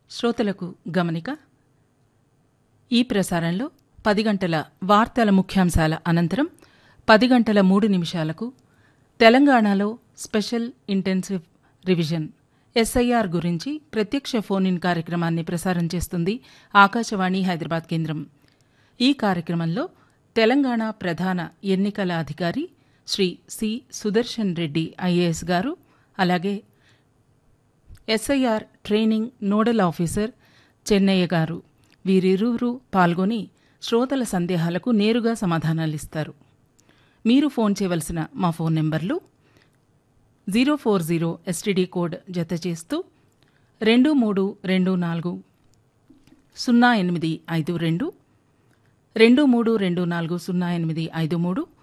శ్రోతలకు గమనిక ఈ ప్రసారంలో పది గంటల వార్తల ముఖ్యాంశాల అనంతరం పది గంటల మూడు నిమిషాలకు తెలంగాణలో స్పెషల్ ఇంటెన్సివ్ రివిజన్ ఎస్ఐఆర్ గురించి ప్రత్యక్ష ఫోన్ ఇన్ కార్యక్రమాన్ని ప్రసారం చేస్తుంది ఆకాశవాణి హైదరాబాద్ కేంద్రం ఈ కార్యక్రమంలో తెలంగాణ ప్రధాన ఎన్నికల అధికారి శ్రీ సి సుదర్శన్ రెడ్డి ఐఏఎస్ గారు అలాగే SIR training nodal officer Chennaiah గారు వీరిరువురు పాల్గొని శ్రోతల సందేహాలకు నేరుగా సమాధానాలిస్తారు మీరు ఫోన్ చేయవలసిన మా ఫోన్ నెంబర్లు zero four zero STD code జత చేస్తూ రెండు మూడు రెండు నాలుగు సున్నా ఎనిమిది ఐదు రెండు రెండు మూడు రెండు నాలుగు సున్నా ఎనిమిది ఐదు మూడు